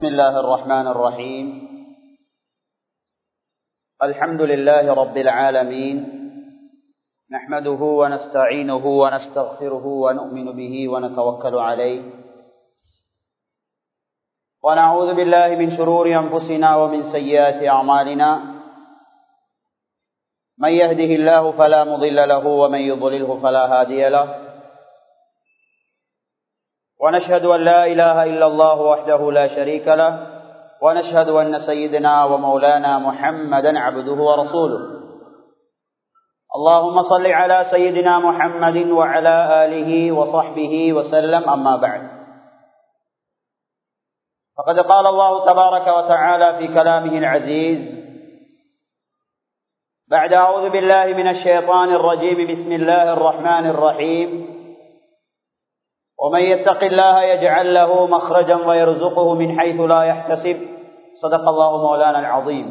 بسم الله الرحمن الرحيم الحمد لله رب العالمين نحمده ونستعينه ونستغفره ونؤمن به ونتوكل عليه ونعوذ بالله من شرور أنفسنا ومن سيئات أعمالنا من يهده الله فلا مضل له ومن يضلله فلا هادي له ونشهد أن لا إله إلا الله وحده لا شريك له ونشهد أن سيدنا ومولانا محمدا عبده ورسوله اللهم صل على سيدنا محمد وعلى آله وصحبه وسلم أما بعد فقد قال الله تبارك وتعالى في كلامه العزيز بعد أعوذ بالله من الشيطان الرجيم بسم الله الرحمن الرحيم ومن يتق الله يجعل له مخرجا ويرزقه من حيث لا يحتسب صدق الله مولانا العظيم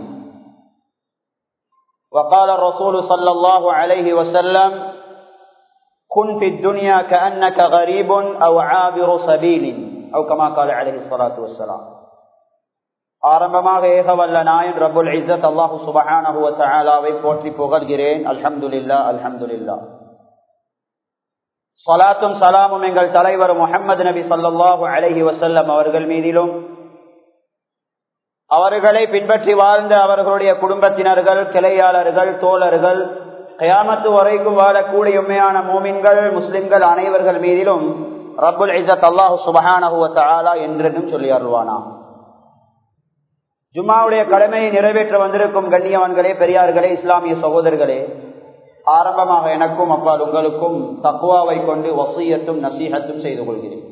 وقال الرسول صلى الله عليه وسلم كن في الدنيا كأنك غريب أو عابر سبيل أو كما قال عليه الصلاة والسلام ஆரம்பமாக ஏகவல்ல நாயன் ரபுல் இசத் அல்லாஹு சுபஹானஹுவ தஆலாவை போற்றி புகழ்கிறேன் அல்ஹம்துலில்லா அல்ஹம்துலில்லா சலாத்தும் சலாமும் எங்கள் தலைவர் முகமது நபி சல்லாஹூ அலஹி வசல்லம் அவர்கள் மீதிலும் அவர்களை பின்பற்றி வாழ்ந்த அவர்களுடைய குடும்பத்தினர்கள் கிளையாளர்கள் தோழர்கள் கயாமத்து வரைக்கும் வாழக்கூடிய உண்மையான மோமின்கள் முஸ்லிம்கள் அனைவர்கள் மீதிலும் ரபுல் இசத் அல்லாஹு சுபஹானஹுவ என்றென்றும் சொல்லி அருள்வானா ஜும்மாவுடைய கடமையை நிறைவேற்ற வந்திருக்கும் கண்ணியவான்களே பெரியார்களே இஸ்லாமிய சகோதரர்களே ஆரம்பமாக எனக்கும் அப்பால் உங்களுக்கும் தக்குவாவை கொண்டு வசியத்தும் நசீகத்தும் செய்து கொள்கிறேன்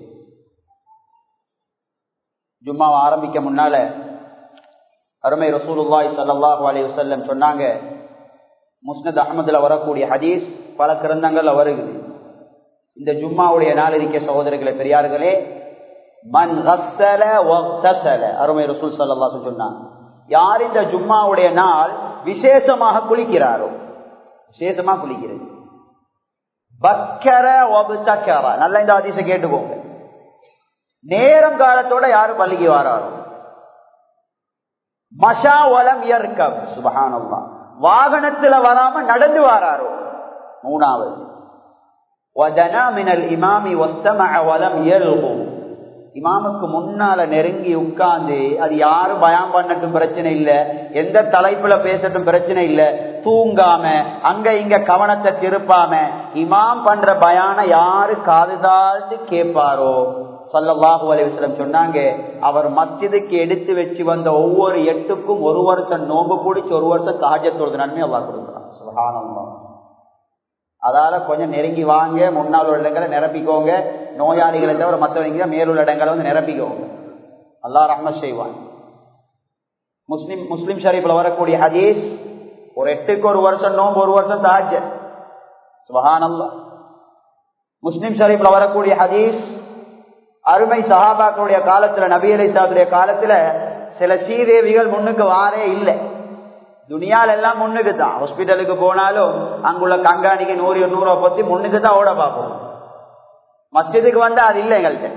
ஜும்மாவை ஆரம்பிக்க முன்னால அருமை ரசூலுல்லாய் சல்லாஹூ அலி வசல்லம் சொன்னாங்க முஸ்னத் அகமதுல வரக்கூடிய ஹதீஸ் பல கிரந்தங்கள்ல வருகுது இந்த ஜும்மாவுடைய நாள் இருக்க சகோதரர்களே பெரியார்களே மண் அருமை ரசூல் சல்லா சொன்னாங்க யார் இந்த ஜும்மாவுடைய நாள் விசேஷமாக குளிக்கிறாரோ விசேஷமா குளிக்கிறது பக்கர நல்ல இந்த அதிச கேட்டுக்கோங்க நேரம் காலத்தோட யாரு பள்ளிக்கு வராரோ மஷா வலம் இயற்கம் சுபகானம்மா வாகனத்துல வராம நடந்து வாராரோ மூணாவது இமாமி வலம் இயல்பும் இமாமுக்கு முன்னால நெருங்கி உட்கார்ந்து அது யாரும் பயம் பண்ணட்டும் பிரச்சனை இல்ல எந்த தலைப்புல பேசட்டும் பிரச்சனை இல்ல தூங்காம அங்க இங்க கவனத்தை திருப்பாம இமாம் பண்ற பயான யாரு காதுதாழ்த்து கேட்பாரோ சல்லல்லாஹு அலிவசலம் சொன்னாங்க அவர் மத்தியதுக்கு எடுத்து வச்சு வந்த ஒவ்வொரு எட்டுக்கும் ஒரு வருஷம் நோம்பு பிடிச்சி ஒரு வருஷம் காஜத்தோடு நன்மை அல்லா கொடுக்குறான் சுகானந்தம் அதால கொஞ்சம் நெருங்கி வாங்க முன்னால் உள்ள இடங்களை நிரப்பிக்கோங்க நோயாளிகளை தவிர மற்றவங்க மேலுள்ள இடங்களை வந்து நிரப்பிக்கோங்க அல்லா ரஹ்மத் செய்வான் முஸ்லிம் முஸ்லிம் ஷரீஃப்ல வரக்கூடிய ஹதீஸ் ஒரு எட்டுக்கு ஒரு வருஷம் நோம்பு ஒரு வருஷம் தாஜ் சுபஹானல்லா முஸ்லிம் ஷரீஃப்ல வரக்கூடிய ஹதீஸ் அருமை சஹாபாக்களுடைய காலத்துல நபி அலி சாத்துடைய காலத்துல சில சீதேவிகள் முன்னுக்கு வாரே இல்லை துணியால எல்லாம் முன்னுக்கு தான் ஹாஸ்பிட்டலுக்கு போனாலும் அங்குள்ள கண்காணிக்கு நூறு நூறை பத்தி முன்னுக்கு தான் ஓட பார்ப்போம் மஸ்ஜிதுக்கு வந்தா அது இல்லை எங்கள்கிட்ட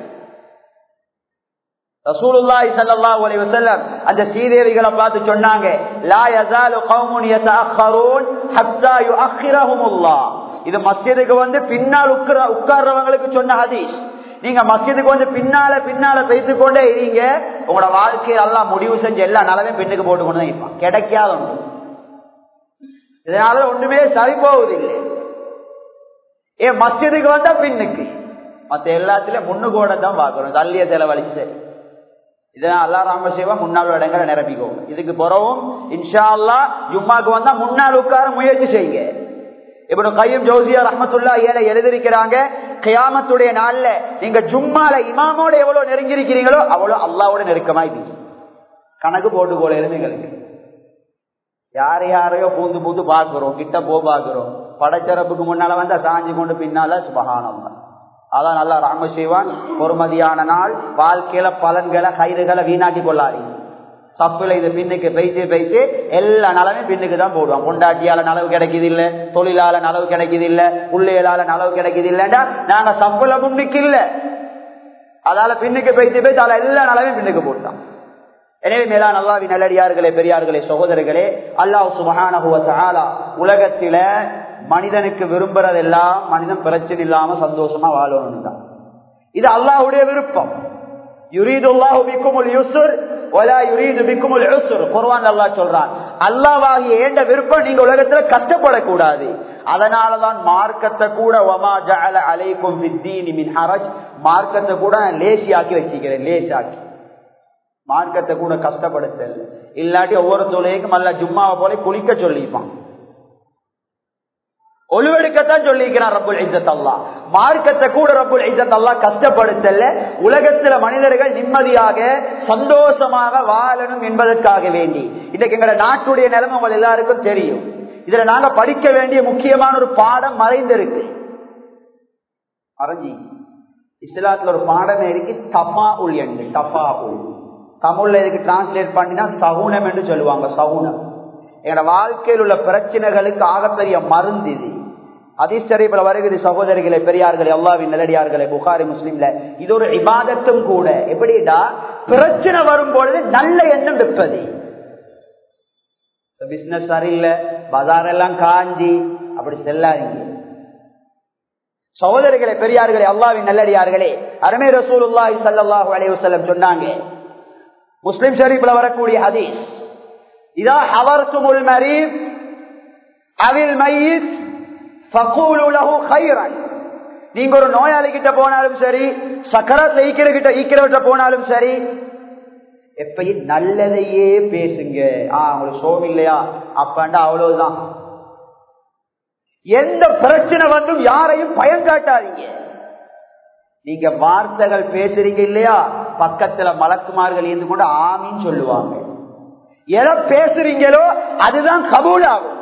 ரசூலுல்லாஹி ஸல்லல்லாஹு அலைஹி வஸல்லம் அந்த சீதேவிகளை பார்த்து சொன்னாங்க லா யஸாலு கௌமுன் யதஅخرون ஹத்தா யுஅخرஹுமுல்லாஹ் இது மஸ்ஜிதுக்கு வந்து பின்னால் உட்கார உட்கார்றவங்களுக்கு சொன்ன ஹதீஸ் நீங்க மஸ்ஜிதுக்கு வந்து பின்னால பின்னால பேசிக் கொண்டே இருங்க உங்களோட வாழ்க்கையில் எல்லாம் முடிவு செஞ்ச எல்லா நிலவையும் பெண்ணுக்கு போட்டு கொண்டு தான் இருப்பான் கிடைக்காத ஒன்று இதனால ஒண்ணுமே சரி போவதில்லை ஏன் மஸ்ஜிதுக்கு வந்தா பின்னுக்கு மத்த எல்லாத்திலயும் முன்னுகோட தான் பாக்குறோம் தள்ளிய செலவழிச்சு சரி இதெல்லாம் அல்லா ராமசேவா முன்னாள் இடங்களை நிரப்பிக்கோங்க இதுக்கு பிறவும் இன்ஷா அல்லா ஜும்மாக்கு வந்தா முன்னால் உட்கார முயற்சி செய்யுங்க இப்படி கையும் ஜோசியா ரஹமத்துல்லா ஏழை எழுதிருக்கிறாங்க கியாமத்துடைய நாள்ல நீங்க ஜும்மால இமாமோட எவ்வளவு நெருங்கி இருக்கிறீங்களோ அவ்வளவு அல்லாவோட நெருக்கமாய் கணக்கு போட்டு போல எங்களுக்கு யார் யாரையோ பூந்து பூந்து பாக்குறோம் கிட்ட போ பாக்குறோம் படைச்சரப்புக்கு முன்னால வந்தா சாஞ்சி கொண்டு பின்னால சுபகானம் அதான் நல்லா ராம செய்வான் பொறுமதியான நாள் வாழ்க்கையில பலன்களை கயிறுகளை வீணாக்கி கொள்ளாதீங்க சப்புல இது பின்னுக்கு பைத்து பைத்து எல்லா நலமே பின்னுக்கு தான் போடுவான் பொண்டாட்டியால நலவு கிடைக்குது இல்ல தொழிலால நலவு கிடைக்குது இல்ல உள்ளையலால நலவு கிடைக்குது இல்லைன்னா நாங்க சப்புல முன்னுக்கு இல்ல அதால பின்னுக்கு பைத்து பைத்து அதில் எல்லா நலமே பின்னுக்கு போட்டான் எனவே மேலான அல்லாவி நல்லடியார்களே பெரியார்களே சகோதரர்களே அல்லாஹ் சுபகான உலகத்தில மனிதனுக்கு விரும்புறதெல்லாம் மனிதன் பிரச்சனை இல்லாம சந்தோஷமா வாழணும் தான் இது அல்லாஹுடைய விருப்பம் அல்லாவாகிய ஏண்ட விருப்பம் நீங்க உலகத்துல கஷ்டப்படக்கூடாது அதனாலதான் மார்க்கத்தை கூட ஒமா ஜஅல அலைக்கும் வித்தீனி மின் ஹரஜ் மார்க்கத்தை கூட லேசியாக்கி வச்சுக்கிறேன் லேசாக்கி மார்க்கத்தை கூட கஷ்டப்படுத்தல் இல்லாட்டி ஒவ்வொரு தொழிலுக்கும் அல்ல ஜும்மாவை போல குளிக்க சொல்லிப்பான் ஒழுவெடுக்கத்தான் சொல்லிக்கிறான் ரப்புல் இஜத் அல்லா மார்க்கத்தை கூட ரப்புல் இஜத் அல்லா கஷ்டப்படுத்தல உலகத்துல மனிதர்கள் நிம்மதியாக சந்தோஷமாக வாழணும் என்பதற்காக வேண்டி இன்னைக்கு எங்களோட நாட்டுடைய நிலைமை உங்கள் எல்லாருக்கும் தெரியும் இதுல நாங்க படிக்க வேண்டிய முக்கியமான ஒரு பாடம் மறைந்திருக்கு மறைஞ்சி இஸ்லாத்துல ஒரு பாடமே இருக்கு தஃபா உல் என்று தஃபா உல் தமிழ்ல இதுக்கு டிரான்ஸ்லேட் பண்ணினா சகுனம் என்று சொல்லுவாங்க சகுனம் எங்களோட வாழ்க்கையில் உள்ள பிரச்சனைகளுக்கு ஆகப்பெரிய மருந்து இது அதிசரிப்பில் வருகிறது சகோதரிகளை பெரியார்களே அல்லாவின் நிலடியார்களே புகாரி முஸ்லீம்ல இது ஒரு இபாதத்தும் கூட எப்படிடா பிரச்சனை வரும் பொழுது நல்ல எண்ணம் விற்பது பிசினஸ் சரியில்லை பஜார் எல்லாம் காஞ்சி அப்படி செல்லாதீங்க சகோதரிகளை பெரியார்களே அல்லாவின் நல்லடியார்களே அருமை ரசூலுல்லாஹி ஸல்லல்லாஹு அலைஹி வஸல்லம் சொன்னாங்க முஸ்லிம் ஷரீஃப்ல வரக்கூடிய ஹதீஸ் இதா ஹவர்துமுல் மரீத் அவில் மையித் ஃபகூலு லஹு கைரன் நீங்க ஒரு நோயாளி கிட்ட போனாலும் சரி சக்கரத்துல ஈக்கிற கிட்ட ஈக்கிறவற்ற போனாலும் சரி எப்பயும் நல்லதையே பேசுங்க ஆஹ் உங்களுக்கு சோம் இல்லையா அப்பாண்டா அவ்வளவுதான் எந்த பிரச்சனை வந்தும் யாரையும் பயம் காட்டாதீங்க நீங்க வார்த்தைகள் பேசுறீங்க இல்லையா பக்கத்துல மலக்குமார்கள் இருந்து கொண்டு ஆமின்னு சொல்லுவாங்க எதை பேசுறீங்களோ அதுதான் கபூல் ஆகும்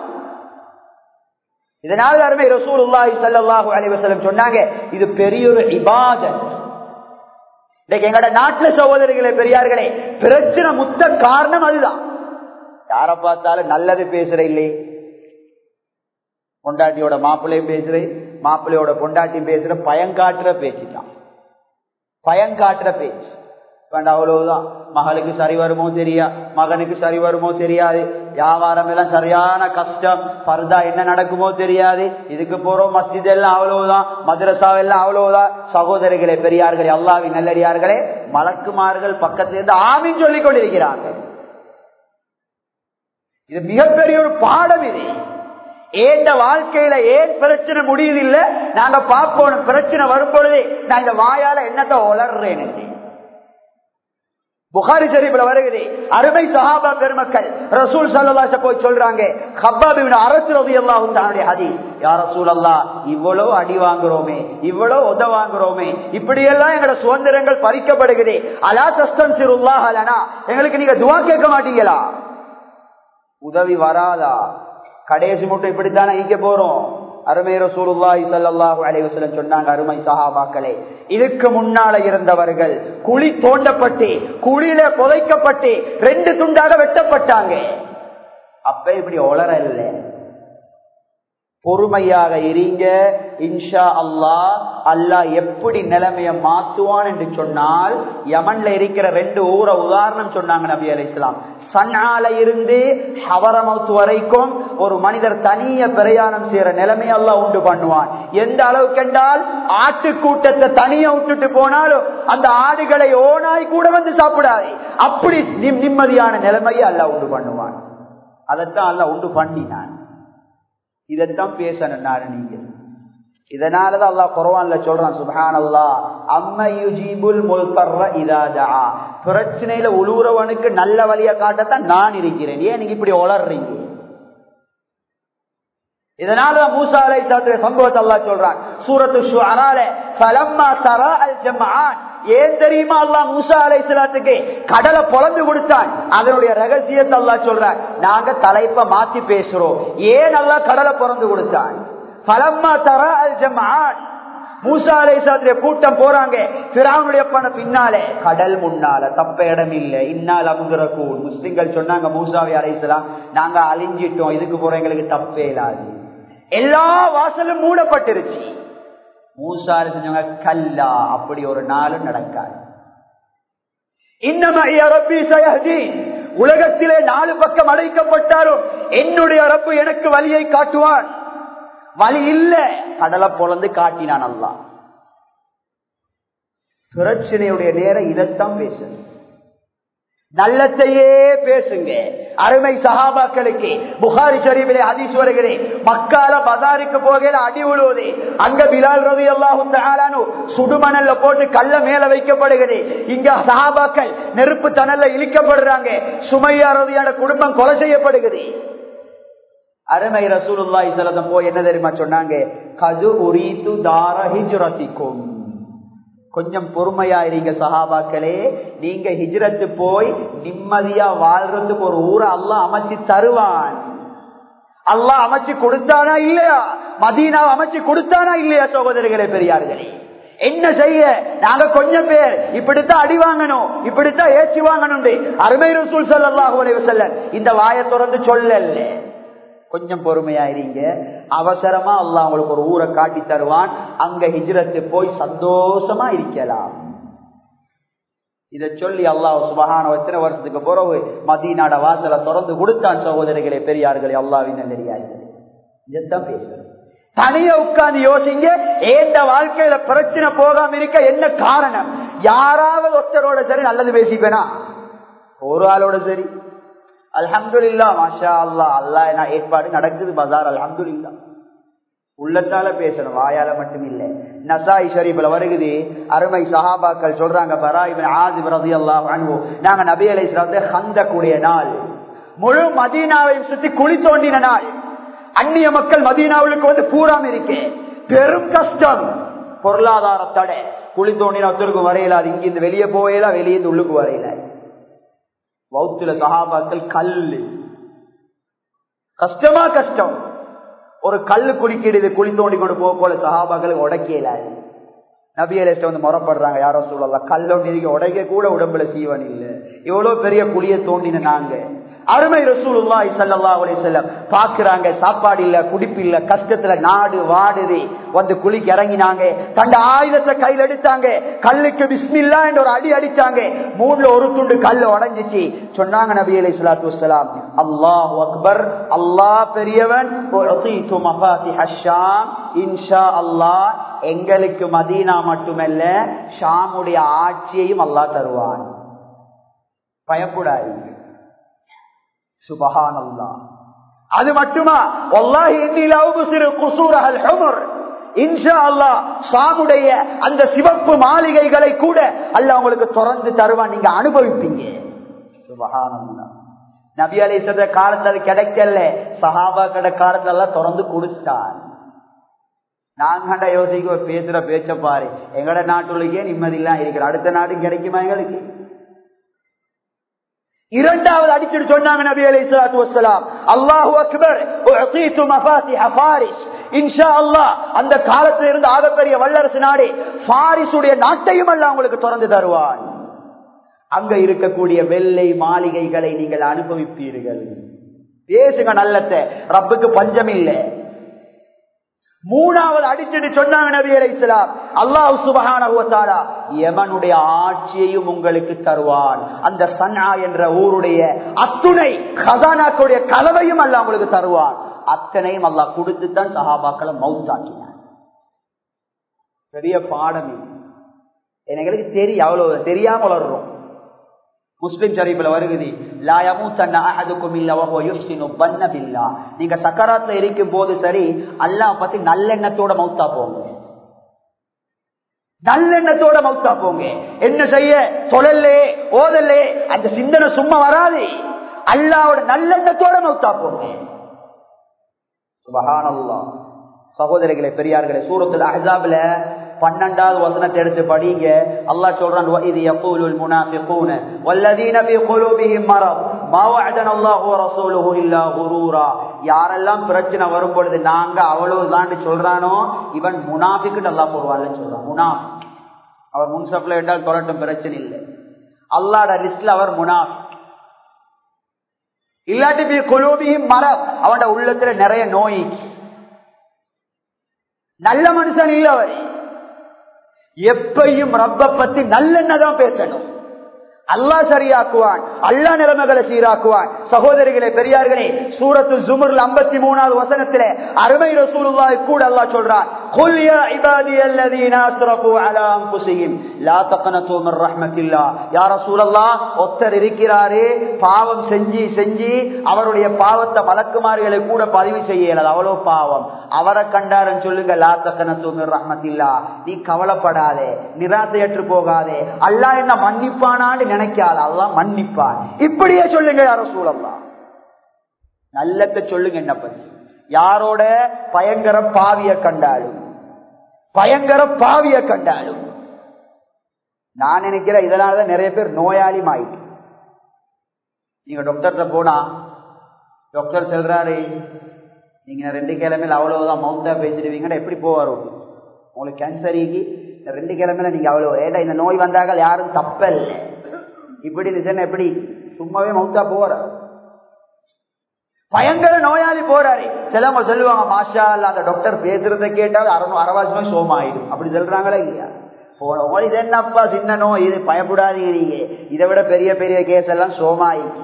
இதனால அருமை ரசூலுல்லாஹி ஸல்லல்லாஹு அலைஹி வஸல்லம் சொன்னாங்க இது பெரிய ஒரு இபாதத் இன்னைக்கு எங்கட நாட்டுல சகோதரிகளே பெரியார்களே பிரச்சனை முத்த காரணம் அதுதான் யார பார்த்தாலும் நல்லது பேசுற இல்லை பொண்டாட்டியோட மாப்பிள்ளையும் பேசுறேன் மாப்பிள்ளையோட பொண்டாட்டியும் பேசுற பயங்காட்டுற பேச்சு தான் பயங்காட்டுற பேச்சு வேண்டாம் அவ்வளவுதான் மகளுக்கு சரி வருமோ தெரியா மகனுக்கு சரி வருமோ தெரியாது வியாபாரம் எல்லாம் சரியான கஷ்டம் பர்தா என்ன நடக்குமோ தெரியாது இதுக்கு போறோம் மஸ்ஜித் எல்லாம் அவ்வளவுதான் மதுரசா எல்லாம் அவ்வளவுதான் சகோதரிகளே பெரியார்களே அல்லாவின் நல்லடியார்களே மலக்குமார்கள் பக்கத்திலிருந்து ஆமின்னு சொல்லிக் கொண்டிருக்கிறாங்க இது மிகப்பெரிய ஒரு பாடம் இது ஏண்ட வாழ்க்கையில ஏன் பிரச்சனை முடியுது இல்ல நாங்க பார்ப்போம் பிரச்சனை வரும் பொழுது நான் இந்த வாயால என்னத்தை உளர்றேன் புகாரி ஷரீப்ல வருகிறது அருமை சஹாபா பெருமக்கள் ரசூல் சல்லாச போய் சொல்றாங்க ஹப்பாபின் அரசு ரவி அல்லாஹும் தன்னுடைய ஹதி யார் ரசூல் அல்லா இவ்வளவு அடி வாங்குறோமே இவ்வளவு உத வாங்குறோமே இப்படி எல்லாம் எங்களோட சுதந்திரங்கள் பறிக்கப்படுகிறது அலா தஸ்தம் சிறுல்லாஹ் அலனா எங்களுக்கு நீங்க துவா கேட்க மாட்டீங்களா உதவி வராதா கடைசி மட்டும் இப்படித்தானே ஈக்க போறோம் அருமை ரசூலுல்லாஹி ஸல்லல்லாஹு அலைஹி வஸல்லம் சொன்னாங்க அருமை சஹாபாக்களே இதுக்கு முன்னால இருந்தவர்கள் குழி தோண்டப்பட்டு குழியில புதைக்கப்பட்டு ரெண்டு துண்டாக வெட்டப்பட்டாங்க அப்ப இப்படி ஒளர இல்ல பொறுமையாக இருங்க இன்ஷா அல்லாஹ் அல்லாஹ் எப்படி நிலைமைய மாத்துவான் என்று சொன்னால் யமன்ல இருக்கிற ரெண்டு ஊரை உதாரணம் சொன்னாங்க நபி அலி இஸ்லாம் சன்னால இருந்து ஹவரமவுத்து வரைக்கும் ஒரு மனிதர் தனிய பிரயாணம் செய்யற நிலைமையை எல்லாம் உண்டு பண்ணுவான் எந்த அளவுக்கு என்றால் ஆட்டு கூட்டத்தை தனியா விட்டுட்டு போனாலும் அந்த ஆடுகளை ஓனாய் கூட வந்து சாப்பிடாது அப்படி நிம்மதியான நிலைமையை அல்ல உண்டு பண்ணுவான் அதைத்தான் அல்ல உண்டு பண்ணினான் இதைத்தான் பேசணும் நீங்க இதனாலதான் அல்லா குரவான்ல சொல்றான் சுபான் அல்லா அம்மையுஜீபுல் முல்கர்ற இதாதா பிரச்சனையில உழுவுறவனுக்கு நல்ல வழிய காட்டத்தான் நான் இருக்கிறேன் ஏன் நீங்க இப்படி உளர்றீங்க இதனால மூசா அலை சாத்திர சம்பவத்தை அல்லா சொல்றான் சூரத்து ஷுஅரால ஃபலம்மா தரா அல் ஜம்ஆன் ஏன் தெரியுமா அல்லா மூசா அலை சலாத்துக்கு கடலை பொழந்து கொடுத்தான் அதனுடைய ரகசியத்தை அல்லா சொல்றான் நாங்க தலைப்ப மாத்தி பேசுறோம் ஏன் அல்லா கடலை பிறந்து கொடுத்தான் பலம்மா தர அல் ஜமான் மூசா அலைசாத்திரிய கூட்டம் போறாங்க பிராவுடைய பண பின்னாலே கடல் முன்னால தப்ப இடம் இல்லை இன்னால் அமுதுற கூழ் முஸ்லிம்கள் சொன்னாங்க மூசாவை அலைசலாம் நாங்க அழிஞ்சிட்டோம் இதுக்கு போற எங்களுக்கு தப்பே இல்லாது எல்லா வாசலும் மூடப்பட்டிருச்சு மூசா செஞ்சவங்க கல்லா அப்படி ஒரு நாளும் நடக்காது இன்னமைய ரப்பி சயஹதீன் உலகத்திலே நாலு பக்கம் அழைக்கப்பட்டாலும் என்னுடைய ரப்பு எனக்கு வழியை காட்டுவான் வழி இல்ல கடலை பொழந்து காட்டினான் அல்லா பிரச்சனையுடைய நேரம் இதைத்தான் பேசுங்க நல்லத்தையே பேசுங்க அருமை சகாபாக்களுக்கு புகாரி ஷரீபிலே ஹதீஸ் வருகிறேன் மக்கால பதாருக்கு போகையில அடி விழுவது அங்க பிலால் ரவி அல்லாஹு சுடுமணல்ல போட்டு கல்ல மேல வைக்கப்படுகிறது இங்க சகாபாக்கள் நெருப்பு தணல்ல இழிக்கப்படுறாங்க சுமையா ரவியான குடும்பம் கொலை செய்யப்படுகிறது அருமை ரசூலுல்லாஹி ஸல்லல்லாஹு போய் என்ன தெரியுமா சொன்னாங்க கது உரீது தார ஹிஜ்ரத்திக்கும் கொஞ்சம் பொறுமையா இருங்க சஹாபாக்களே நீங்க ஹிஜ்ரத்து போய் நிம்மதியா வாழ்றதுக்கு ஒரு ஊரை அல்லாஹ் அமைச்சு தருவான் அல்லாஹ் அமைச்சு கொடுத்தானா இல்லையா மதீனா அமைச்சு கொடுத்தானா இல்லையா சகோதரிகளே பெரியார்களே என்ன செய்ய நாங்க கொஞ்சம் பேர் இப்படித்தான் அடி வாங்கணும் இப்படித்தான் ஏற்றி வாங்கணும் அருமை ரசூல் சல்லாஹூ அலைவசல்ல இந்த வாயை திறந்து சொல்லல கொஞ்சம் பொறுமையாயிருங்க அவசரமா அல்லாஹ் உங்களுக்கு ஒரு ஊரை காட்டி தருவான் அங்க ஹிஜ்ரத்து போய் சந்தோஷமா இருக்கலாம் இத சொல்லி அல்லாஹ் சுபகான எத்தனை வருஷத்துக்கு பிறகு மதீனாட வாசலை திறந்து கொடுத்தான் சகோதரிகளே பெரியார்களே அல்லாவின் நெறியார்கள் இதைத்தான் பேசுறேன் தனிய உட்கார்ந்து யோசிங்க ஏந்த வாழ்க்கையில பிரச்சனை போகாம இருக்க என்ன காரணம் யாராவது ஒருத்தரோட சரி நல்லது பேசிப்பேனா ஒரு ஆளோட சரி அல்ஹம்துல்லா மாஷா அல்லா அல்லா என்ன ஏற்பாடு நடக்குது பஜார் அல்ஹம்துல்லா உள்ளத்தால பேசணும் வாயால மட்டும் இல்ல நசாய் ஷரீப்ல வருகுது அருமை சஹாபாக்கள் சொல்றாங்க பராயிபின் ஆதிப் ரதி அல்லாஹ் அன்பு நாங்க நபி அலை ஹந்த கூடிய நாள் முழு மதீனாவையும் சுத்தி குழி தோண்டின நாள் அந்நிய மக்கள் மதீனாவுக்கு வந்து பூராம இருக்கே பெரும் கஷ்டம் பொருளாதார தடை குழி தோண்டின ஒருத்தருக்கு வரையல அது இங்கிருந்து வெளியே போயல வெளியே உள்ளுக்கு வரையல வௌத்துல சகாபாக்கள் கல்லு கஷ்டமா கஷ்டம் ஒரு கல்லு குளிக்கிடுது குழி தோண்டி கொண்டு போக போல சகாபாக்களுக்கு உடைக்கலாது நபியலேஸ்ட வந்து முறப்படுறாங்க யாரோ சொல்லலாம் கல்லொண்டி உடைக்க கூட உடம்புல சீவன் இல்ல இவ்வளவு பெரிய குழிய தோண்டின நாங்க அருமை ரசூலுல்லாஹி ஸல்லல்லாஹு அலைஹி வஸல்லம் பாக்குறாங்க சாப்பாடு இல்ல குடிப்பு இல்ல கஷ்டத்துல நாடு வாடுது வந்து குளிக்கு இறங்கினாங்க தண்ட ஆயுதத்தை கையில் எடுத்தாங்க கல்லுக்கு பிஸ்மில்லா என்ற ஒரு அடி அடிச்சாங்க மூணுல ஒரு துண்டு கல் உடைஞ்சிச்சு சொன்னாங்க நபி அலைஹி ஸலாத்து வஸலாம் அல்லாஹு அக்பர் அல்லாஹ் பெரியவன் உஅதீது மஃபாத்திஹ ஷாம் இன்ஷா அல்லாஹ் எங்களுக்கு மதீனா மட்டுமல்ல ஷாமுடைய ஆட்சியையும் அல்லாஹ் தருவான் பயப்படாதீங்க சுபஹான் அல்லா அது மட்டுமா இன்ஷா அல்லா சாமுடைய அந்த சிவப்பு மாளிகைகளை கூட அல்ல உங்களுக்கு திறந்து தருவான் நீங்க அனுபவிப்பீங்க சுபஹானல்லா நபி அலி சொல்ற காலத்துல அது கிடைக்கல சஹாபா கடை காலத்துல எல்லாம் திறந்து கொடுத்தான் நாங்கண்டா யோசிக்க பேசுற பேச்ச பாரு எங்கட நாட்டுலயே நிம்மதியெல்லாம் இருக்கிற அடுத்த நாடு கிடைக்குமா எங்களுக்கு இரண்டாவது அடிச்சுட்டு சொன்னாங்க நபி அலி சலாத்து வசலாம் அல்லாஹு அக்பர் இன்ஷா அல்லாஹ் அந்த காலத்தில் இருந்து ஆகப்பெரிய வல்லரசு நாடு பாரிசுடைய நாட்டையும் அல்ல உங்களுக்கு திறந்து தருவான் அங்க இருக்கக்கூடிய வெள்ளை மாளிகைகளை நீங்கள் அனுபவிப்பீர்கள் பேசுங்க நல்லத்தை ரப்புக்கு பஞ்சம் இல்லை மூணாவது அடிச்சுட்டு சொன்னாங்க நபி அலை இஸ்லாம் அல்லாஹு சுபகான யமனுடைய ஆட்சியையும் உங்களுக்கு தருவான் அந்த சன்னா என்ற ஊருடைய அத்துணை கதானாக்களுடைய கலவையும் அல்ல உங்களுக்கு தருவான் அத்தனையும் அல்லாஹ் கொடுத்துத்தான் சஹாபாக்களை மவுத்தாக்கினான் பெரிய பாடம் எங்களுக்கு தெரியும் அவ்வளவு தெரியாம வளர்றோம் முஸ்லிம் ஷரீஃப்ல வருகுது நீங்க சக்கராத்துல இருக்கும் போது சரி அல்லாஹ் பத்தி நல்லெண்ணத்தோட மௌத்தா போங்க நல்லெண்ணத்தோட மௌத்தா போங்க என்ன செய்ய தொழல்லே ஓதல்லே அந்த சிந்தனை சும்மா வராது அல்லாவோட நல்லெண்ணத்தோட மௌத்தா போங்க சுபஹானல்லா சகோதரிகளே பெரியார்களே சூரத்துல அஹாப்ல பன்னெண்டாவது வசனத்தை எடுத்து படிங்க அல்லாஹ் சொல்றான் இது யகூலுல் முனாஃபிகூன வல்லதீன ஃபீ குலூபிஹிம் மரத் மா வஅதன அல்லாஹு வ ரசூலுஹு இல்லா குரூரா யாரெல்லாம் பிரச்சனை வரும் பொழுது நாங்க அவ்வளவுதான் சொல்றானோ இவன் முனாஃபிக்கு அல்லாஹ் போடுவான்னு சொல்றான் முனாஃபிக் அவர் முன்சப்ல என்றால் தொடட்டும் பிரச்சனை இல்லை அல்லாஹ்ட லிஸ்ட்ல அவர் முனாஃபிக் இல்லாட்டி ஃபீ குலூபிஹிம் மரத் அவனோட உள்ளத்துல நிறைய நோய் நல்ல மனுஷன் இல்ல அவர் எப்பையும் ரப்ப பத்தி நல்லெண்ணதான் பேசணும் அல்லாஹ் சரியாக்குவான் அல்லா நிலைமைகளை சீராக்குவான் சகோதரிகளே பெரியார்களே சூரத்து ஜுமர்ல ஐம்பத்தி மூணாவது வசனத்திலே அருமை ரசூலுல்லாஹி கூட அல்லாஹ் சொல்றான் قل يا عبادي الذين اسرفوا على انفسهم لا تقنطوا من رحمه الله يا رسول الله ஒருத்தர் இருக்கிறாரே பாவம் செஞ்சு செஞ்சு அவருடைய பாவத்தை மலக்குமார்களை கூட பதிவு செய்யல அவ்வளவு பாவம் அவரை கண்டாரன் சொல்லுங்க லா தக்கனத்து மிர் ரஹ்மத்தில்லா நீ கவலைப்படாதே நிராசையற்று போகாதே அல்லாஹ் என்ன மன்னிப்பானான்னு நினைக்காத அல்லாஹ் மன்னிப்பான் இப்படியே சொல்லுங்க யார சூழல்லாம் நல்லத்தை சொல்லுங்க என்ன பத்தி யாரோட பயங்கர பாவிய கண்டாலும் பயங்கர பாவிய கண்டாலும் நான் நினைக்கிறேன் இதனாலதான் நிறைய பேர் நோயாளி ஆயிட்டு நீங்க டாக்டர்கிட்ட போனா டாக்டர் சொல்றாரு நீங்க ரெண்டு கிழமையில அவ்வளவுதான் மவுத்தா பேசிடுவீங்கன்னா எப்படி போவார் உங்களுக்கு கேன்சருக்கு ரெண்டு கிழமையில நீங்க அவ்வளவு ஏடா இந்த நோய் வந்தார்கள் யாரும் தப்பல் இப்படி இருந்துச்சுன்னா எப்படி சும்மாவே மவுத்தா போற பயங்கர நோயாளி போறாரு சிலவங்க சொல்லுவாங்க மாஷா அல்ல அந்த டாக்டர் பேசுறத கேட்டால் அரை அரவாசி நோய் சோமாயிடும் அப்படி சொல்றாங்களா இல்லையா போனவங்க இது என்னப்பா சின்ன நோய் இது பயப்படாதீங்க நீங்க இதை விட பெரிய பெரிய கேஸ் எல்லாம் சோமாயிடுச்சு